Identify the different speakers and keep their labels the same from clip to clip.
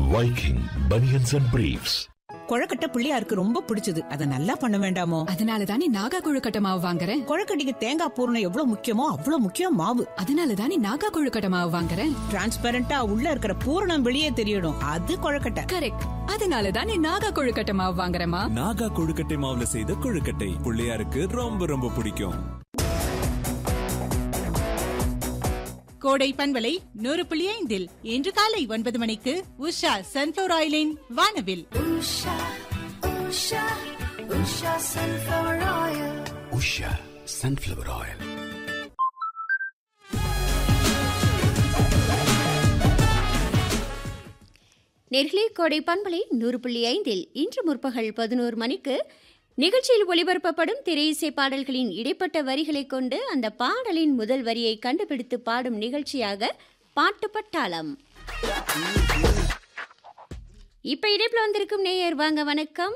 Speaker 1: Viking Bunions and Briefs.
Speaker 2: கொழக்கட்டை பிள்ளையாருக்கு ரொம்ப பிடிச்சது அதை நல்லா பண்ண வேண்டாமோ
Speaker 3: அதனால தானே நாகா கொழுக்கட்டை மாவு வாங்குறேன்
Speaker 2: கொழக்கட்டைக்கு தேங்காய் பூரணம் எவ்வளவு முக்கியமோ அவ்வளவு முக்கியம் மாவு
Speaker 3: அதனால தானே நாகா கொழுக்கட்டை மாவு வாங்குறேன்
Speaker 2: டிரான்ஸ்பரண்டா உள்ள இருக்கிற பூரணம் வெளியே தெரியணும் அது கொழக்கட்டை
Speaker 3: கரெக்ட் அதனால தானே நாகா கொழுக்கட்டை மாவு வாங்குறேமா
Speaker 4: நாகா கொழுக்கட்டை மாவுல செய்த கொழுக்கட்டை பிள்ளையாருக்கு ரொம்ப ரொம்ப பிடிக்கும்
Speaker 5: கோடை பண்பலை நூறு புள்ளி ஐந்தில் இன்று காலை ஒன்பது மணிக்கு உஷா சன்ஃபிளவர் ஆயிலின் வானவில்
Speaker 6: உஷா சன்ஃப்ளவர் ஆயில்
Speaker 7: நெர்லி கோடை பண்பலை நூறு புள்ளி ஐந்தில் இன்று முற்பகல் பதினோரு மணிக்கு நிகழ்ச்சியில் ஒளிபரப்பப்படும் திரையிசை பாடல்களின் இடைப்பட்ட வரிகளைக் கொண்டு அந்த பாடலின் முதல் வரியை கண்டுபிடித்து பாடும் நிகழ்ச்சியாக பாட்டு பட்டாளம் இப்ப இடைப்புல வந்திருக்கும் நேயர் வாங்க வணக்கம்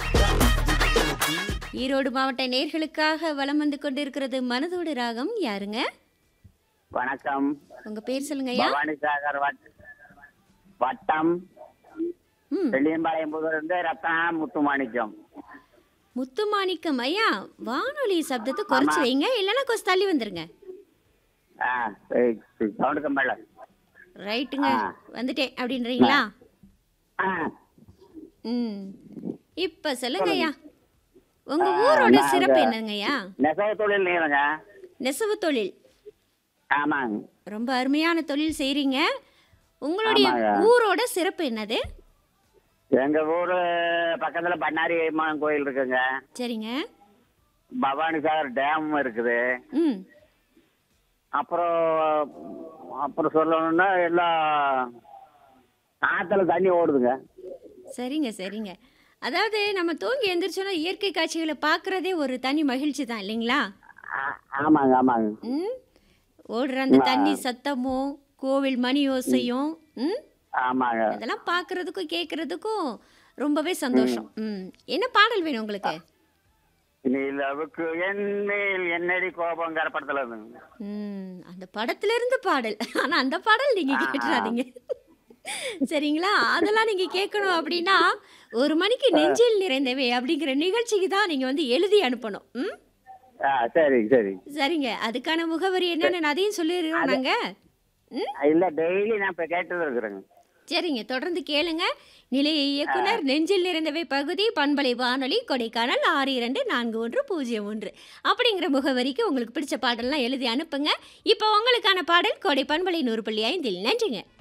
Speaker 7: ஈரோடு மாவட்ட நேர்களுக்காக வலம் வந்து கொண்டிருக்கிறது மனதோடு ராகம் யாருங்க
Speaker 8: வணக்கம்
Speaker 7: உங்க பேர் சொல்லுங்கய்யா
Speaker 8: பவானி சாகர் வட்- வட்டம்
Speaker 7: ம்
Speaker 8: வெள்ளியம்பாளையம் இருந்து ரத்னா முத்துமாணிக்கம்
Speaker 7: முத்துமாணிக்கம் ஐயா வானொலி சப்தத்தை குறைச்சு வைங்க இல்லைன்னா கொஞ்சம் தள்ளி வந்துருங்க
Speaker 8: ஆ சவுண்டு கம்பள
Speaker 7: ரைட்டுங்க
Speaker 8: ஆ.
Speaker 7: வந்துட்டேன் அப்படின்றீங்களா
Speaker 8: ஆ
Speaker 7: ம் இப்ப சொல்லுங்க ஐயா உங்க
Speaker 8: ஆ,
Speaker 7: ஊரோட
Speaker 8: நாங்க-
Speaker 7: சிறப்பு என்னங்க ஐயா
Speaker 8: நெசவு தொழில் நீங்க
Speaker 7: நெசவு தொழில்
Speaker 8: ஆமாங்க
Speaker 7: ரொம்ப அருமையான தொழில் செய்றீங்க உங்களுடைய
Speaker 8: ஆமாங்க.
Speaker 7: ஊரோட சிறப்பு என்னது
Speaker 8: எங்க ஊரு பக்கத்துல பண்ணாரி அம்மன் கோயில் இருக்குங்க
Speaker 7: சரிங்க
Speaker 8: பவானி சாகர் டேம் இருக்குது
Speaker 7: ம்
Speaker 8: அப்புறம் அப்புறம் சொல்லணும்னா எல்லா ஆத்துல தண்ணி ஓடுதுங்க
Speaker 7: சரிங்க சரிங்க அதாவது நம்ம தூங்கி எந்திரிச்சோன்னா இயற்கை காட்சிகளை பார்க்கறதே ஒரு தனி மகிழ்ச்சி தான் இல்லைங்களா
Speaker 8: ஆ- ஆமாங்க ஆமாங்க
Speaker 7: ம் ஓடுற அந்த தண்ணி சத்தமும் கோவில் மணி ஓசையும் ம்
Speaker 8: ஆமாங்க
Speaker 7: அதெல்லாம் பார்க்கறதுக்கும் கேட்கறதுக்கும் ரொம்பவே சந்தோஷம் ம் என்ன பாடல் வேணும் உங்களுக்கு
Speaker 8: நிலவுக்கு என் மேல் என்னடி கோபங்கிற படத்துல இருந்துங்க
Speaker 7: ம் அந்த படத்துல இருந்து பாடல் ஆனா அந்த பாடல் நீங்க கேட்டுறாதீங்க சரிங்களா அதெல்லாம் நீங்க கேட்கணும் அப்படின்னா ஒரு மணிக்கு நெஞ்சில் நிறைந்தவை அப்படிங்கிற நிகழ்ச்சிக்கு தான் நீங்க வந்து எழுதி அனுப்பணும் ம்
Speaker 8: ஆ சரிங்க சரி
Speaker 7: சரிங்க அதுக்கான முகவரி என்னன்னு அதையும் சொல்லிடுறோம் நாங்க ம்
Speaker 8: இல்ல டெய்லி நான் இப்ப கேட்டு இருக்கிறேங்க
Speaker 7: சரிங்க தொடர்ந்து கேளுங்க நிலைய இயக்குனர் நெஞ்சில் நிறைந்தவை பகுதி பண்பலை வானொலி கொடைக்கானல் ஆறு இரண்டு நான்கு ஒன்று பூஜ்ஜியம் ஒன்று அப்படிங்கிற முகவரிக்கு உங்களுக்கு பிடிச்ச பாடல்லாம் எழுதி அனுப்புங்க இப்போ உங்களுக்கான பாடல் கொடை பண்பலை நூறு புள்ளி ஐந்தில் நன்றிங்க